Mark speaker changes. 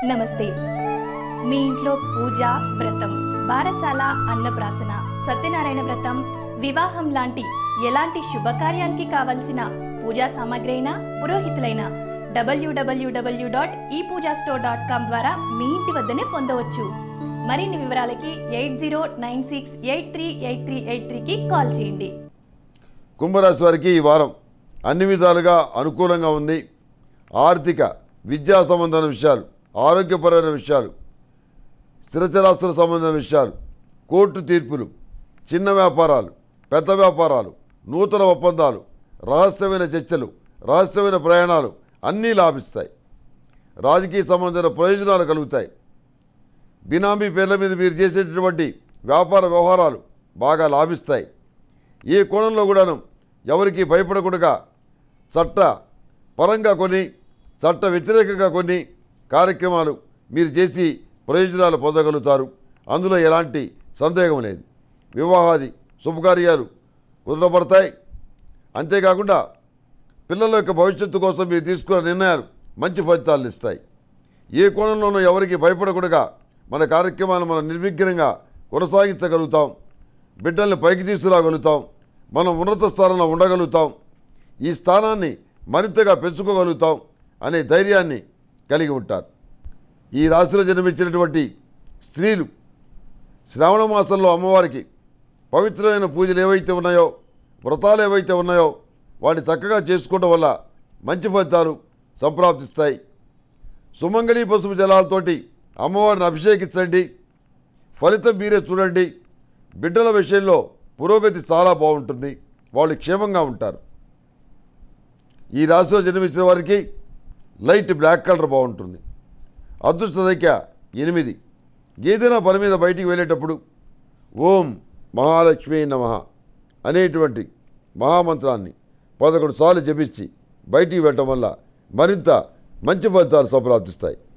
Speaker 1: నమస్తే మీ ఇంట్లో పూజ వ్రతం బారసాల అన్నప్రాసన సత్యనారాయణ వ్రతం వివాహం లాంటి ఎలాంటి శుభకార్యానికి కావలసిన పూజా సామాగ్రి అయినా పురోహితులైన డబ్ల్యూడబ్ల్యూడబ్ల్యూ డాట్ ఈ పూజా స్టోర్ డాట్ కామ్ ద్వారా మీ ఇంటి వద్దనే పొందవచ్చు మరిన్ని వివరాలకి eight zero nine six eight three eight three eight త్రీకి కాల్ చేయండి
Speaker 2: కుంభరాశి వారికి ఈ వారం అన్ని విధాలుగా అనుకూలంగా ఉంది ఆర్థిక విద్యా సంబంధమైన విషయాలు ఆరోగ్యపరమైన విషయాలు స్థిరచరాస్తుల సంబంధమైన విషయాలు కోర్టు తీర్పులు చిన్న వ్యాపారాలు పెద్ద వ్యాపారాలు నూతన ఒప్పందాలు రహస్యమైన చర్చలు రహస్యమైన ప్రయాణాలు అన్నీ లాభిస్తాయి రాజకీయ సంబంధమైన ప్రయోజనాలు కలుగుతాయి బినామీ పేర్ల మీద మీరు చేసేటటువంటి వ్యాపార వ్యవహారాలు బాగా లాభిస్తాయి ఏ కోణంలో కూడాను ఎవరికి భయపడకుండా చట్ట పరంగా కొన్ని చట్ట వ్యతిరేకంగా కొన్ని కార్యక్రమాలు మీరు చేసి ప్రయోజనాలు పొందగలుగుతారు అందులో ఎలాంటి సందేహం లేదు వివాహాది శుభకార్యాలు కుదరబడతాయి అంతేకాకుండా పిల్లల యొక్క భవిష్యత్తు కోసం మీరు తీసుకున్న నిర్ణయాలు మంచి ఫలితాలను ఇస్తాయి ఏ కోణంలోనూ ఎవరికి భయపడకుండా మన కార్యక్రమాలను మనం నిర్విఘ్నంగా కొనసాగించగలుగుతాం బిడ్డల్ని పైకి తీసుకురాగలుగుతాం మనం ఉన్నత స్థానంలో ఉండగలుగుతాం ఈ స్థానాన్ని మరింతగా పెంచుకోగలుగుతాం అనే ధైర్యాన్ని కలిగి ఉంటారు ఈ రాశిలో జన్మించినటువంటి స్త్రీలు శ్రావణ మాసంలో అమ్మవారికి పవిత్రమైన పూజలు ఏవైతే ఉన్నాయో వ్రతాలు ఏవైతే ఉన్నాయో వాటిని చక్కగా చేసుకోవడం వల్ల మంచి ఫలితాలు సంప్రాప్తిస్తాయి సుమంగళి పసుపు జలాలతోటి అమ్మవారిని అభిషేకించండి ఫలితం మీరే చూడండి బిడ్డల విషయంలో పురోగతి చాలా బాగుంటుంది వాళ్ళు క్షేమంగా ఉంటారు ఈ రాశిలో జన్మించిన వారికి లైట్ బ్లాక్ కలర్ బాగుంటుంది అదృష్ట సంఖ్య ఎనిమిది ఏదైనా పని మీద బయటికి వెళ్ళేటప్పుడు ఓం మహాలక్ష్మి నమ అనేటువంటి మహామంత్రాన్ని పదకొండు సార్లు జపించి బయటికి వెళ్ళటం వల్ల మరింత మంచి ఫలితాలు సంప్రాప్తిస్తాయి